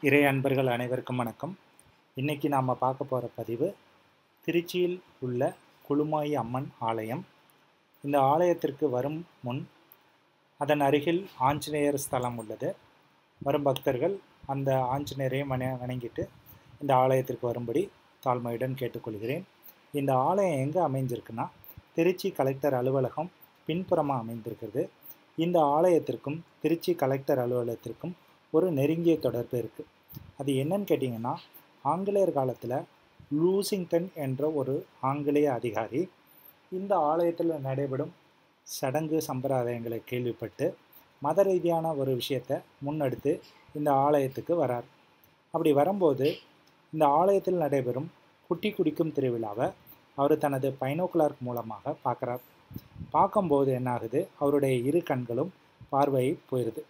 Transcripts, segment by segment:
இறை அன்பர்கள் அனைவருக்கும் வணக்கம் இன்றைக்கி நாம் பார்க்க போகிற பதிவு திருச்சியில் உள்ள குளுமாயி அம்மன் ஆலயம் இந்த ஆலயத்திற்கு வரும் முன் அதன் அருகில் ஆஞ்சநேயர் ஸ்தலம் உள்ளது வரும் பக்தர்கள் அந்த ஆஞ்சநேயரையும் வண வணங்கிட்டு இந்த ஆலயத்திற்கு வரும்படி தாழ்மையுடன் கேட்டுக்கொள்கிறேன் இந்த ஆலயம் எங்கே அமைஞ்சிருக்குன்னா திருச்சி கலெக்டர் அலுவலகம் பின்புறமாக அமைந்திருக்கிறது இந்த ஆலயத்திற்கும் திருச்சி கலெக்டர் அலுவலகத்திற்கும் ஒரு நெருங்கிய தொடர்பு இருக்குது அது என்னன்னு கேட்டிங்கன்னா ஆங்கிலேயர் காலத்தில் லூசிங்டன் என்ற ஒரு ஆங்கிலேய அதிகாரி இந்த ஆலயத்தில் நடைபெறும் சடங்கு சம்பிரதாயங்களை கேள்விப்பட்டு மத ரீதியான ஒரு விஷயத்தை முன்னெடுத்து இந்த ஆலயத்துக்கு வரார் அப்படி வரும்போது இந்த ஆலயத்தில் நடைபெறும் குட்டி குடிக்கும் திருவிழாவை அவர் தனது பைனோக்குலார் மூலமாக பார்க்குறார் பார்க்கும்போது என்னாகுது அவருடைய இரு கண்களும் பார்வை போயிடுது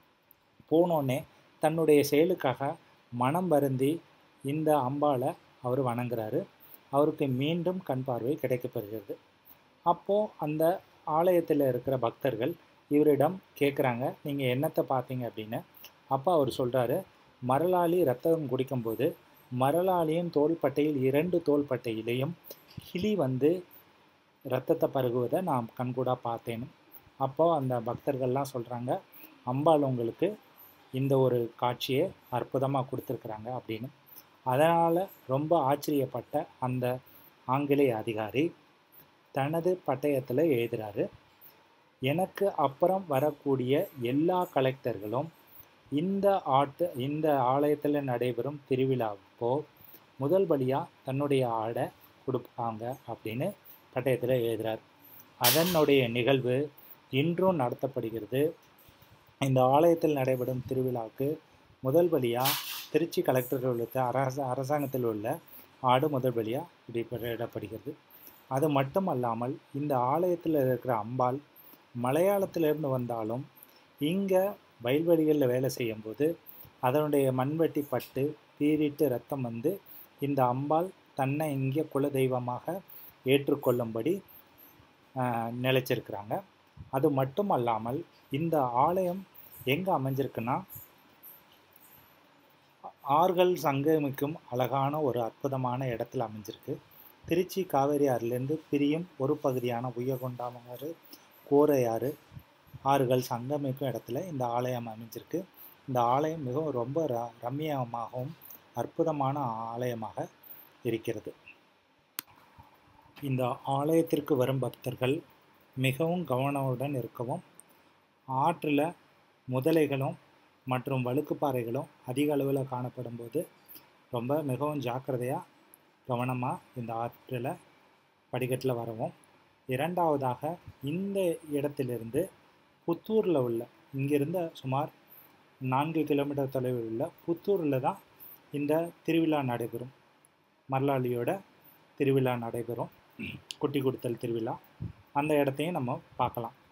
போனோடனே தன்னுடைய செயலுக்காக மனம் வருந்தி இந்த அம்பாளை அவர் வணங்குறாரு அவருக்கு மீண்டும் கண் பார்வை கிடைக்கப்பெறுகிறது அப்போது அந்த ஆலயத்தில் இருக்கிற பக்தர்கள் இவரிடம் கேட்குறாங்க நீங்கள் என்னத்தை பார்த்தீங்க அப்படின்னு அப்போ அவர் சொல்கிறாரு மரளாளி ரத்தம் குடிக்கும்போது மரளாளியின் தோள்பட்டையில் இரண்டு தோள்பட்டையிலையும் கிளி வந்து ரத்தத்தை பருகுவதை நான் கண்கூடாக பார்த்தேன்னு அப்போது அந்த பக்தர்கள்லாம் சொல்கிறாங்க அம்பாள் உங்களுக்கு இந்த ஒரு காட்சியை அற்புதமாக கொடுத்துருக்குறாங்க அப்படின்னு அதனால் ரொம்ப ஆச்சரியப்பட்ட அந்த ஆங்கிலேய அதிகாரி தனது பட்டயத்தில் எழுதுகிறாரு எனக்கு அப்புறம் வரக்கூடிய எல்லா கலெக்டர்களும் இந்த ஆட்டு இந்த ஆலயத்தில் நடைபெறும் திருவிழாப்போ முதல் பலியாக தன்னுடைய ஆடை கொடுப்பாங்க அப்படின்னு பட்டயத்தில் எழுதுகிறார் அதனுடைய நிகழ்வு இன்றும் நடத்தப்படுகிறது இந்த ஆலயத்தில் நடைபெறும் திருவிழாவுக்கு முதல் பலியாக திருச்சி கலெக்டர் உள்ள அரச அரசாங்கத்தில் உள்ள ஆடு முதல் பலியாக இடைப்படப்படுகிறது அது மட்டும் அல்லாமல் இந்த ஆலயத்தில் இருக்கிற அம்பாள் மலையாளத்திலிருந்து வந்தாலும் இங்கே வயல்வெளிகளில் வேலை செய்யும்போது அதனுடைய மண்வெட்டி பட்டு பீறிட்டு ரத்தம் வந்து இந்த அம்பாள் தன்னை இங்கே குலதெய்வமாக ஏற்றுக்கொள்ளும்படி நிலைச்சிருக்கிறாங்க அது மட்டும் அல்லாமல் இந்த ஆலயம் எங்கே அமைஞ்சிருக்குன்னா ஆறுகள் சங்கமிக்கும் அழகான ஒரு அற்புதமான இடத்துல அமைஞ்சிருக்கு திருச்சி காவேரி ஆறுலேருந்து பிரியும் ஒரு பகுதியான உயகொண்டாமாறு கோரையாறு ஆறுகள் சங்கமிக்கும் இடத்துல இந்த ஆலயம் அமைஞ்சிருக்கு இந்த ஆலயம் மிகவும் ரொம்ப ர ரம்மியமாகவும் அற்புதமான ஆலயமாக இருக்கிறது இந்த ஆலயத்திற்கு வரும் பக்தர்கள் மிகவும் கவனமுடன் இருக்கவும் ஆற்றில் முதலைகளும் மற்றும் வழுக்குப்பாறைகளும் அதிக அளவில் காணப்படும் போது ரொம்ப மிகவும் ஜாக்கிரதையாக கவனமாக இந்த ஆற்றில் படிக்கட்டில் வரவும் இரண்டாவதாக இந்த இடத்திலிருந்து புத்தூரில் உள்ள இங்கிருந்த சுமார் நான்கு கிலோமீட்டர் தொலைவில் உள்ள புத்தூரில் தான் இந்த திருவிழா நடைபெறும் மரலாளியோட திருவிழா நடைபெறும் குட்டி கொடுத்தல் திருவிழா அந்த இடத்தையும் நம்ம பார்க்கலாம்